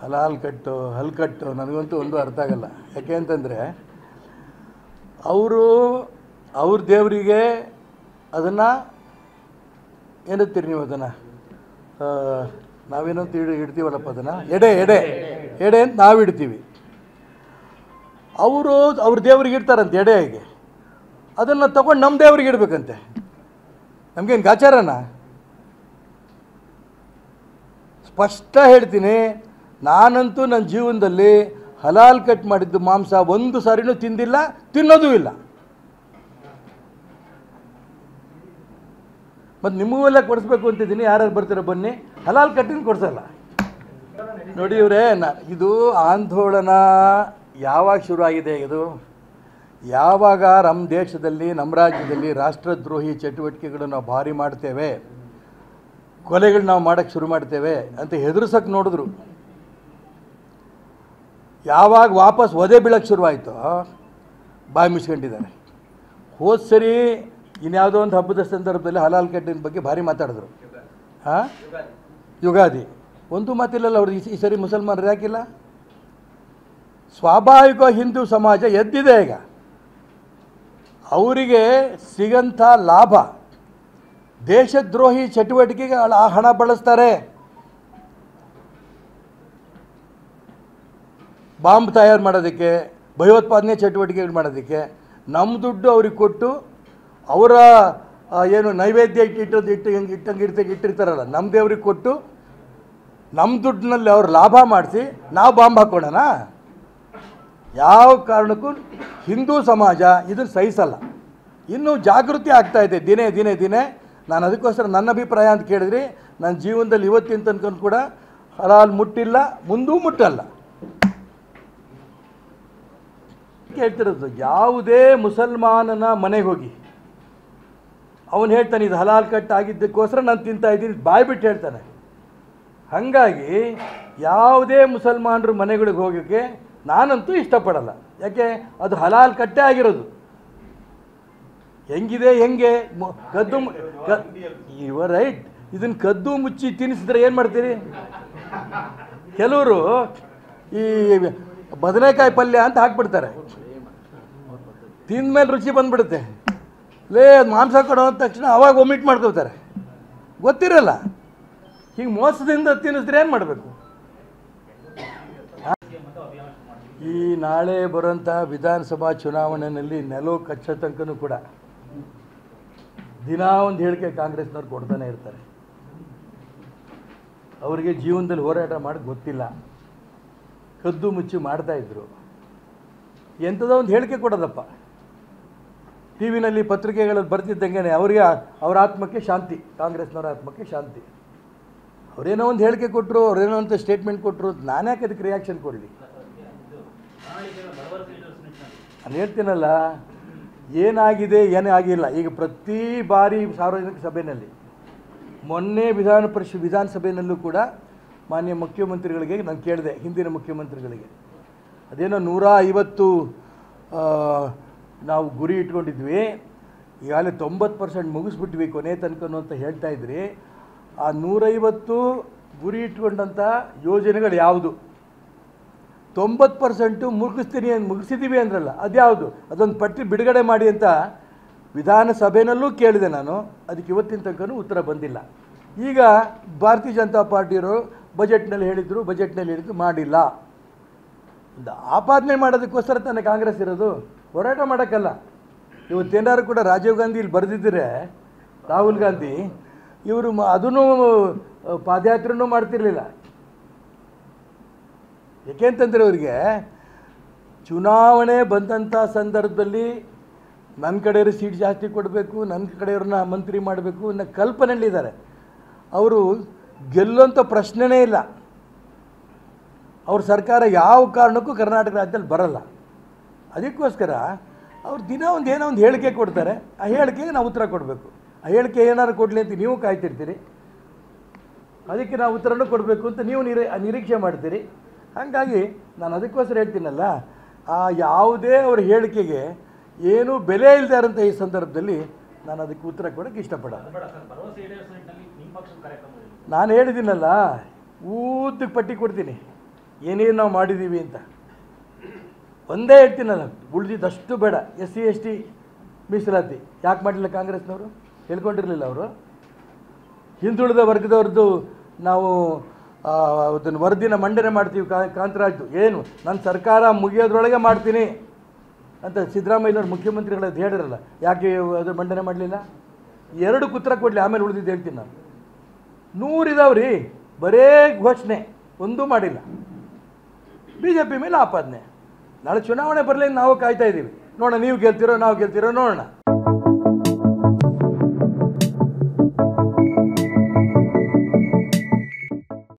ಹಲಾಲ್ ಕಟ್ಟು ಹಲ್ಕಟ್ಟು ನನಗಂತೂ ಒಂದು ಅರ್ಥ ಆಗಲ್ಲ ಯಾಕೆ ಅಂತಂದರೆ ಅವರು ಅವ್ರ ದೇವರಿಗೆ ಅದನ್ನು ಏನಂತೀರಿ ನೀವು ಅದನ್ನು ನಾವೇನಂತ ಇಡ್ ಇಡ್ತೀವಲ್ಲಪ್ಪ ಅದನ್ನು ಎಡೆ ಎಡೆ ಎಡೆ ಅಂತ ನಾವು ಇಡ್ತೀವಿ ಅವರು ಅವ್ರ ದೇವ್ರಿಗೆ ಇಡ್ತಾರಂತೆ ಎಡೆಗೆ ಅದನ್ನು ತಗೊಂಡು ನಮ್ಮ ದೇವ್ರಿಗೆ ಇಡಬೇಕಂತೆ ನಮಗೇನು ಗಾಚಾರನ ಸ್ಪಷ್ಟ ಹೇಳ್ತೀನಿ ನಾನಂತೂ ನನ್ನ ಜೀವನದಲ್ಲಿ ಹಲಾಲ್ ಕಟ್ ಮಾಡಿದ್ದು ಮಾಂಸ ಒಂದು ಸಾರಿನೂ ತಿಂದಿಲ್ಲ ತಿನ್ನೋದೂ ಇಲ್ಲ ಮತ್ತು ನಿಮಗೆಲ್ಲ ಕೊಡಿಸ್ಬೇಕು ಅಂತಿದ್ದೀನಿ ಯಾರ್ಯಾರು ಬರ್ತೀರ ಬನ್ನಿ ಹಲಾಲ್ ಕಟ್ಟಿನ ಕೊಡ್ಸಲ್ಲ ನೋಡಿ ಇವರೇ ನ ಇದು ಆಂದೋಲನ ಯಾವಾಗ ಶುರು ಆಗಿದೆ ಇದು ಯಾವಾಗ ನಮ್ಮ ದೇಶದಲ್ಲಿ ನಮ್ಮ ರಾಜ್ಯದಲ್ಲಿ ರಾಷ್ಟ್ರದ್ರೋಹಿ ಚಟುವಟಿಕೆಗಳು ನಾವು ಭಾರಿ ಮಾಡ್ತೇವೆ ಕೊಲೆಗಳು ನಾವು ಮಾಡೋಕ್ಕೆ ಶುರು ಮಾಡ್ತೇವೆ ಅಂತ ಹೆದರ್ಸಕ್ಕೆ ನೋಡಿದ್ರು ಯಾವಾಗ ವಾಪಸ್ ಒದೆ ಬೀಳಕ್ಕೆ ಶುರುವಾಯಿತು ಬಾಯಿ ಮುಚ್ಕೊಂಡಿದ್ದಾರೆ ಹೋದ ಸರಿ ಇನ್ಯಾವುದೋ ಒಂದು ಹಬ್ಬದ ಸಂದರ್ಭದಲ್ಲಿ ಹಲಾಲ್ ಕಟ್ಟಿನ ಬಗ್ಗೆ ಭಾರಿ ಮಾತಾಡಿದ್ರು ಹಾಂ ಯುಗಾದಿ ಒಂದು ಮಾತಿಲ್ಲಲ್ಲ ಅವ್ರು ಈ ಸ- ಈ ಸರಿ ಮುಸಲ್ಮಾನರು ಯಾಕಿಲ್ಲ ಸ್ವಾಭಾವಿಕ ಹಿಂದೂ ಸಮಾಜ ಎದ್ದಿದೆ ಈಗ ಅವರಿಗೆ ಸಿಗಂಥ ಲಾಭ ದೇಶದ್ರೋಹಿ ಚಟುವಟಿಕೆಗೆ ಆ ಹಣ ಬಳಸ್ತಾರೆ ಬಾಂಬ್ ತಯಾರು ಮಾಡೋದಕ್ಕೆ ಭಯೋತ್ಪಾದನೆ ಚಟುವಟಿಕೆಗಳು ಮಾಡೋದಕ್ಕೆ ನಮ್ಮ ದುಡ್ಡು ಅವ್ರಿಗೆ ಕೊಟ್ಟು ಅವರ ಆ, ಏನು ನೈವೇದ್ಯ ಇಟ್ಟು ಇಟ್ಟದ್ದು ಇಟ್ಟು ಹೆಂಗೆ ಇಟ್ಟಂಗೆ ಇರ್ತ ಇಟ್ಟಿರ್ತಾರಲ್ಲ ನಮ್ಮ ದೇವ್ರಿಗೆ ಕೊಟ್ಟು ನಮ್ಮ ದುಡ್ಡಿನಲ್ಲಿ ಅವ್ರು ಲಾಭ ಮಾಡಿಸಿ ನಾವು ಬಾಂಬ್ ಹಾಕೋಣ ಯಾವ ಕಾರಣಕ್ಕೂ ಹಿಂದೂ ಸಮಾಜ ಇದನ್ನು ಸಹಿಸಲ್ಲ ಇನ್ನೂ ಜಾಗೃತಿ ಆಗ್ತಾ ಇದೆ ದಿನೇ ದಿನೇ ದಿನೇ ನಾನು ಅದಕ್ಕೋಸ್ಕರ ನನ್ನ ಅಭಿಪ್ರಾಯ ಅಂತ ಕೇಳಿದ್ರಿ ನನ್ನ ಜೀವನದಲ್ಲಿ ಇವತ್ತಿನ ತನಕ ಕೂಡ ಹಲಾಲ್ ಮುಟ್ಟಿಲ್ಲ ಮುಂದೂ ಮುಟ್ಟಲ್ಲ ಹೇಳ್ತಿರೋದು ಯಾವುದೇ ಮುಸಲ್ಮಾನನ ಮನೆಗೆ ಹೋಗಿ ಅವನು ಹೇಳ್ತಾನೆ ಇದು ಹಲಾಲ್ ಕಟ್ ಆಗಿದ್ದಕ್ಕೋಸ್ಕರ ನಾನು ತಿಂತಾ ಇದ್ದೀನಿ ಬಾಯ್ ಬಿಟ್ಟು ಹೇಳ್ತಾನೆ ಹಾಗಾಗಿ ಯಾವುದೇ ಮುಸಲ್ಮಾನರ ಮನೆಗಳಿಗೆ ಹೋಗೋಕ್ಕೆ ನಾನಂತೂ ಇಷ್ಟಪಡಲ್ಲ ಯಾಕೆ ಅದು ಹಲಾಲ್ ಕಟ್ಟೆ ಆಗಿರೋದು ಹೆಂಗಿದೆ ಹೆಂಗೆ ಮು- ಕದ್ದು ಇವ ರೈಟ್ ಇದನ್ನ ಕದ್ದು ಮುಚ್ಚಿ ತಿನ್ನಿಸಿದ್ರೆ ಏನು ಮಾಡ್ತೀರಿ ಕೆಲವರು ಈ ಬದನೆಕಾಯಿ ಪಲ್ಯ ಅಂತ ಹಾಕ್ಬಿಡ್ತಾರೆ ತಿಂದ್ಮೇಲೆ ರುಚಿ ಬಂದ್ಬಿಡುತ್ತೆ ಲೇ ಅದು ಮಾಂಸ ಕೊಡೋ ಅಂದ ತಕ್ಷಣ ಅವಾಗ ಒಮಿಟ್ ಮಾಡ್ಕೋತಾರೆ ಗೊತ್ತಿರಲ್ಲ ಹಿಂಗೆ ಮೋಸದಿಂದ ತಿನ್ನಿಸಿದ್ರೆ ಏನು ಮಾಡಬೇಕು ಈ ನಾಳೆ ಬರೋಂಥ ವಿಧಾನಸಭಾ ಚುನಾವಣೆಯಲ್ಲಿ ನೆಲವು ಕಚ್ಚೋ ತನಕನೂ ಕೂಡ ದಿನಾ ಒಂದು ಹೇಳಿಕೆ ಕಾಂಗ್ರೆಸ್ನವ್ರು ಕೊಡ್ತಾನೆ ಇರ್ತಾರೆ ಅವರಿಗೆ ಜೀವನದಲ್ಲಿ ಹೋರಾಟ ಮಾಡೋಕ್ಕೆ ಗೊತ್ತಿಲ್ಲ ಕದ್ದು ಮುಚ್ಚಿ ಮಾಡ್ತಾ ಇದ್ರು ಎಂಥದೋ ಒಂದು ಹೇಳಿಕೆ ಕೊಡೋದಪ್ಪ ಟಿ ವಿನಲ್ಲಿ ಪತ್ರಿಕೆಗಳಲ್ಲಿ ಬರ್ತಿದ್ದಂಗೆ ಅವರಿಗೆ ಅವ್ರ ಆತ್ಮಕ್ಕೆ ಶಾಂತಿ ಕಾಂಗ್ರೆಸ್ನವ್ರ ಆತ್ಮಕ್ಕೆ ಶಾಂತಿ ಅವರೇನೋ ಒಂದು ಹೇಳಿಕೆ ಕೊಟ್ಟರು ಅವ್ರೇನೋ ಅಂತ ಸ್ಟೇಟ್ಮೆಂಟ್ ಕೊಟ್ಟರು ನಾನು ಯಾಕೆ ಅದಕ್ಕೆ ರಿಯಾಕ್ಷನ್ ಕೊಡಲಿ ನಾನು ಹೇಳ್ತೀನಲ್ಲ ಏನಾಗಿದೆ ಏನೇ ಆಗಿಲ್ಲ ಈಗ ಪ್ರತಿ ಬಾರಿ ಸಾರ್ವಜನಿಕ ಸಭೆಯಲ್ಲಿ ಮೊನ್ನೆ ವಿಧಾನ ಪರಿಷತ್ ವಿಧಾನಸಭೆಯಲ್ಲೂ ಕೂಡ ಮಾನ್ಯ ಮುಖ್ಯಮಂತ್ರಿಗಳಿಗೆ ನಾನು ಕೇಳಿದೆ ಹಿಂದಿನ ಮುಖ್ಯಮಂತ್ರಿಗಳಿಗೆ ಅದೇನೋ ನೂರ ಐವತ್ತು ಆ, ನಾವು ಗುರಿ ಇಟ್ಕೊಂಡಿದ್ವಿ ಈಗಾಗಲೇ ತೊಂಬತ್ತು ಪರ್ಸೆಂಟ್ ಮುಗಿಸ್ಬಿಟ್ವಿ ಕೊನೆ ತನಕನೂ ಅಂತ ಹೇಳ್ತಾ ಇದ್ರಿ ಆ ನೂರೈವತ್ತು ಗುರಿ ಇಟ್ಕೊಂಡಂಥ ಯೋಜನೆಗಳು ಯಾವುದು ತೊಂಬತ್ತು ಪರ್ಸೆಂಟು ಮುಗಿಸ್ತೀನಿ ಅಂತ ಮುಗಿಸಿದ್ದೀವಿ ಅಂದ್ರಲ್ಲ ಅದ್ಯಾವುದು ಅದೊಂದು ಪಟ್ಟಿ ಬಿಡುಗಡೆ ಮಾಡಿ ಅಂತ ವಿಧಾನಸಭೆನಲ್ಲೂ ಕೇಳಿದೆ ನಾನು ಅದಕ್ಕೆ ಇವತ್ತಿನ ತನಕನೂ ಉತ್ತರ ಬಂದಿಲ್ಲ ಈಗ ಭಾರತೀಯ ಜನತಾ ಪಾರ್ಟಿಯವರು ಬಜೆಟ್ನಲ್ಲಿ ಹೇಳಿದರು ಬಜೆಟ್ನಲ್ಲಿ ಹೇಳಿದ್ರು ಮಾಡಿಲ್ಲ ಒಂದು ಆಪಾದನೆ ಮಾಡೋದಕ್ಕೋಸ್ಕರ ತಾನೇ ಕಾಂಗ್ರೆಸ್ ಇರೋದು ಹೋರಾಟ ಮಾಡೋಕ್ಕಲ್ಲ ಇವತ್ತೇನಾದ್ರು ಕೂಡ ರಾಜೀವ್ ಗಾಂಧಿ ಇಲ್ಲಿ ಬರೆದಿದ್ದರೆ ರಾಹುಲ್ ಗಾಂಧಿ ಇವರು ಮ ಅದನ್ನು ಪಾದಯಾತ್ರೆನೂ ಮಾಡ್ತಿರ್ಲಿಲ್ಲ ಏಕೆಂತಂದರೆ ಅವರಿಗೆ ಚುನಾವಣೆ ಬಂದಂಥ ಸಂದರ್ಭದಲ್ಲಿ ನನ್ನ ಕಡೆಯವರು ಸೀಟ್ ಜಾಸ್ತಿ ಕೊಡಬೇಕು ನನ್ನ ಕಡೆಯವ್ರನ್ನ ಮಂತ್ರಿ ಮಾಡಬೇಕು ಅನ್ನೋ ಕಲ್ಪನೆಯಲ್ಲಿದ್ದಾರೆ ಅವರು ಗೆಲ್ಲುವಂಥ ಪ್ರಶ್ನೆನೇ ಇಲ್ಲ ಅವ್ರ ಸರ್ಕಾರ ಯಾವ ಕಾರಣಕ್ಕೂ ಕರ್ನಾಟಕ ರಾಜ್ಯದಲ್ಲಿ ಬರಲ್ಲ ಅದಕ್ಕೋಸ್ಕರ ಅವ್ರು ದಿನ ಒಂದು ಏನೋ ಒಂದು ಹೇಳಿಕೆ ಕೊಡ್ತಾರೆ ಆ ಹೇಳಿಕೆಗೆ ನಾವು ಉತ್ತರ ಕೊಡಬೇಕು ಆ ಹೇಳಿಕೆ ಏನಾದ್ರು ಕೊಡಲಿ ಅಂತ ನೀವು ಕಾಯ್ತಿರ್ತೀರಿ ಅದಕ್ಕೆ ನಾವು ಉತ್ತರನೂ ಕೊಡಬೇಕು ಅಂತ ನೀವು ನಿರೀ ನಿರೀಕ್ಷೆ ಮಾಡ್ತೀರಿ ಹಾಗಾಗಿ ನಾನು ಅದಕ್ಕೋಸ್ಕರ ಹೇಳ್ತೀನಲ್ಲ ಆ ಯಾವುದೇ ಅವರ ಹೇಳಿಕೆಗೆ ಏನೂ ಬೆಲೆ ಇಲ್ಲದೆ ಇರೋಂಥ ಈ ಸಂದರ್ಭದಲ್ಲಿ ನಾನು ಅದಕ್ಕೆ ಉತ್ತರ ಕೊಡೋಕ್ಕೆ ಇಷ್ಟಪಡಲ್ಲ ಭರವಸೆ ಈಡೇರಿಸೋ ನಿಟ್ಟಿನಲ್ಲಿ ನಿಮ್ಮ ಪಕ್ಷದ ಕಾರ್ಯಕ್ರಮ ಇದೆ. ನಾನು ಹೇಳಿದ್ದೀನಲ್ಲ ಊದಕ್ಕೆ ಪಟ್ಟಿ ಕೊಡ್ತೀನಿ ಏನೇನು ನಾವು ಮಾಡಿದ್ದೀವಿ ಅಂತ ಒಂದೇ ಹೇಳ್ತೀನಲ್ಲ ಉಳಿದಿದ್ದಷ್ಟು ಬೇಡ ಎಸ್ ಸಿ ಎಸ್ ಟಿ ಮೀಸಲಾತಿ ಯಾಕೆ ಮಾಡಲಿಲ್ಲ ಕಾಂಗ್ರೆಸ್ನವರು ಹೇಳ್ಕೊಂಡಿರಲಿಲ್ಲ ಅವರು ಹಿಂದುಳಿದ ವರ್ಗದವ್ರದ್ದು ನಾವು ಆ, ಅದನ್ನು ವರದಿನ ಮಂಡನೆ ಮಾಡ್ತೀವಿ ಕಾ ಕಾಂತರಾಜ್ದು ಏನು ನನ್ನ ಸರ್ಕಾರ ಮುಗಿಯೋದ್ರೊಳಗೆ ಮಾಡ್ತೀನಿ ಅಂತ ಸಿದ್ದರಾಮಯ್ಯನವ್ರು ಮುಖ್ಯಮಂತ್ರಿಗಳದ್ದು ಹೇಳಿರಲ್ಲ ಯಾಕೆ ಅದ್ರ ಮಂಡನೆ ಮಾಡಲಿಲ್ಲ ಎರಡು ಕುತ್ರ ಕೊಡಲಿ ಆಮೇಲೆ ಉಳಿದಿದ್ದು ಹೇಳ್ತೀನಿ ನಾನು ನೂರಿದಾವ್ರಿ ಬರೇ ಘೋಷಣೆ ಒಂದೂ ಮಾಡಿಲ್ಲ ಬಿ ಜೆ ಪಿ ಮೇಲೆ ಆಪಾದನೆ ನಾಳೆ ಚುನಾವಣೆ ಬರಲಿ ನಾವು ಕಾಯ್ತಾ ಇದ್ದೀವಿ ನೋಡೋಣ ನೀವು ಗೆಲ್ತಿರೋ ನಾವು ಗೆಲ್ತಿರೋ ನೋಡೋಣ